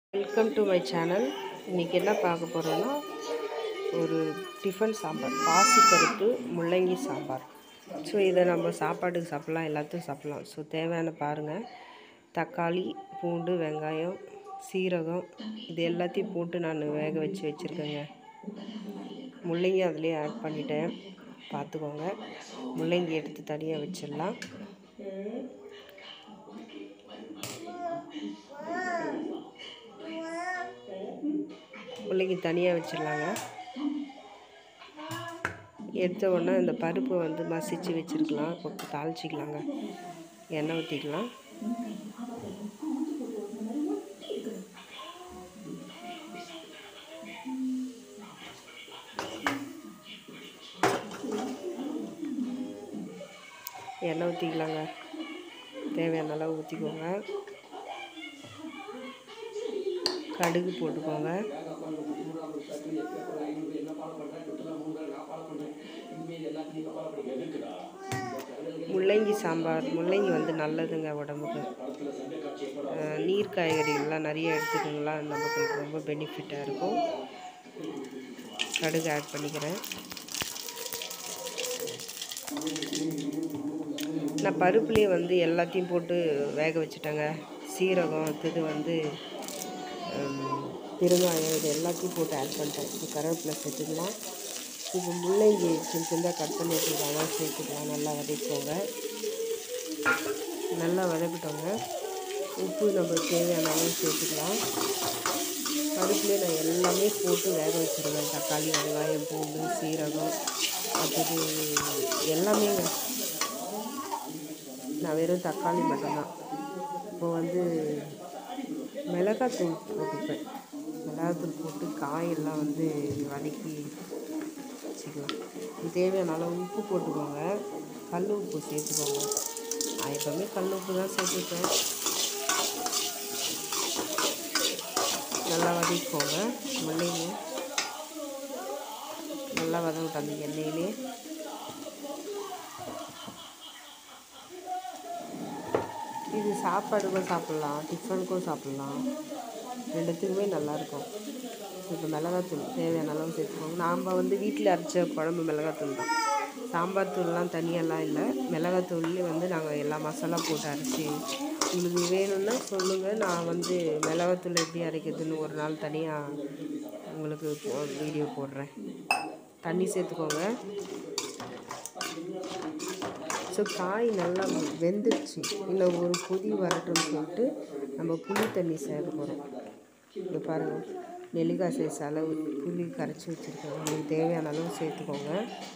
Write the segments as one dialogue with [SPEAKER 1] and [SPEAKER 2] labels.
[SPEAKER 1] welcome to my channel இன்றைக்கி என்ன பார்க்க போகிறோன்னா ஒரு டிஃபன் சாம்பார் பாசிப்பருப்பு முள்ளங்கி சாம்பார் ஸோ இதை நம்ம சாப்பாட்டுக்கு சாப்பிட்லாம் எல்லாத்தையும் சாப்பிட்லாம் ஸோ தேவையான பாருங்கள் தக்காளி பூண்டு வெங்காயம் சீரகம் இது எல்லாத்தையும் போட்டு நான் வேக வச்சு வச்சுருக்கேங்க முள்ளங்கி அதுலேயே ஆட் பண்ணிட்டேன் பார்த்துக்கோங்க முள்ளங்கி எடுத்து தனியாக வச்சிடலாம் முள்ளங்கி தனியாக வச்சிடலாங்க எடுத்த உடனே இந்த பருப்பை வந்து மசிச்சு வச்சுருக்கலாம் போட்டு தாளிச்சிக்கலாங்க எண்ணெய் ஊற்றிக்கலாம் எண்ணெய் ஊற்றிக்கலாங்க தேவையான அளவு ஊற்றிக்கோங்க கடுகு போட்டுக்கோங்க முள்ளங்கி சாம்பார் முள்ளங்கி வந்து நல்லதுங்க உடம்புக்கு அஹ் நீர் காய்கறிகள்லாம் நிறைய எடுத்துக்கோங்களா நமக்கு ரொம்ப பெனிஃபிட்டாக இருக்கும் கடுகு ஆட் பண்ணிக்கிறேன் நான் பருப்புலேயே வந்து எல்லாத்தையும் போட்டு வேக வச்சுட்டேங்க சீரகம் அடுத்தது வந்து ஹம், பெருங்காயம் இது எல்லாத்தையும் போட்டு ஆட் பண்ணிட்டேன் இப்போ கருவேப்பிலை சேர்த்துக்கலாம் இப்போ முள்ளங்கி சின்ன சின்னதாக கட் பண்ணி வச்சுருக்காங்க சேர்த்துக்கலாம் நல்லா வதக்கிக்கோங்க நல்லா வதக்கிட்டோங்க உப்பு நம்ம தேவையான அளவு சேர்த்துக்கலாம் பருப்புலேயே நான் எல்லாமே போட்டு வேக வச்சுருவேன் தக்காளி வெங்காயம் பூண்டு சீரகம் அடுத்தது எல்லாமே நான் வெறும் தக்காளி மட்டும்தான் இப்போ வந்து மிளகாத்தூள் போட்டுப்பேன் மிளகாத்தூள் போட்டு காயெல்லாம் வந்து வதக்கி வச்சுக்கலாம் இது தேவையான அளவு உப்பு போட்டுக்கோங்க கல் உப்பு சேர்த்துக்கோங்க நான் எப்போவுமே கல் உப்பு தான் சேர்த்துப்பேன் நல்லா வதக்கிக்கோங்க முள்ளைங்க நல்லா வதங்கிட்டு அந்த எண்ணெயிலே இது சாப்பாடுக்கும் சாப்பிட்லாம் டிஃபனுக்கும் சாப்பிட்லாம் ரெண்டுத்துக்குமே நல்லாயிருக்கும் இப்போ மிளகாத்தூள் தேவையான அளவு சேர்த்துக்கோங்க நாம் வந்து வீட்டில் அரைச்ச குழம்பு மிளகாத்தூள் தான் சாம்பார் தூள்லாம் தனியெல்லாம் இல்லை மிளகாத்தூள்லேயே வந்து நாங்கள் எல்லா மசாலா போட்டு அரைச்சி உங்களுக்கு வேணும்னா சொல்லுங்கள் நான் வந்து மிளகாத்தூள் எப்படி அரைக்கிறதுன்னு ஒரு நாள் தனியாக உங்களுக்கு வீடியோ போடுறேன் தண்ணி சேர்த்துக்கோங்க ஸோ காய் நல்லா வெந்துடுச்சு இன்னும் ஒரு கொதி வரட்டும்னு சொல்லிட்டு நம்ம புளி தண்ணி சேர்க்க போகிறோம் இங்கே பாருங்கள் நெல்லிக்காய் சைஸ் அளவு புளி கரைச்சி வச்சுருக்கோங்க உங்களுக்கு தேவையான அளவு சேர்த்துக்கோங்க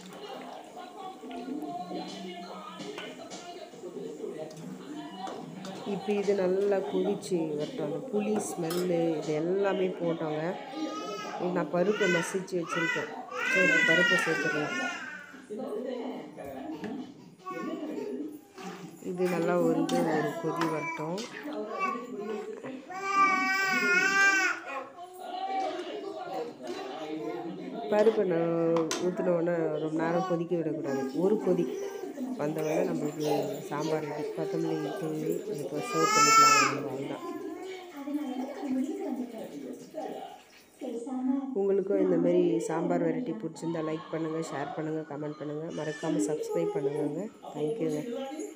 [SPEAKER 1] இப்போ இது நல்லா கொதிச்சு வரட்டும் அந்த புளி ஸ்மெல்லு இது எல்லாமே போட்டோங்க இது நான் பருப்பை மசிச்சு வச்சுருக்கேன் ஸோ இந்த பருப்பை சேர்த்துக்கலாம் இது நல்லா வந்து ஒரு கொதி வரட்டும் பருப்பை நான் ஊற்றின உடனே ரொம்ப நேரம் கொதிக்க விடக்கூடாது ஒரு கொதி வந்தவொடனே நம்மளுக்கு சாம்பார் ரெடி கொத்தமல்லி தூவி இப்போ சர்வ் பண்ணிக்கலாம் அவ்வளோதான் உங்களுக்கும் இந்த மாதிரி சாம்பார் வெரைட்டி பிடிச்சிருந்தா லைக் பண்ணுங்கள் ஷேர் பண்ணுங்கள் கமெண்ட் பண்ணுங்கள் மறக்காமல் சப்ஸ்கிரைப் பண்ணுங்கங்க தேங்க்யூங்க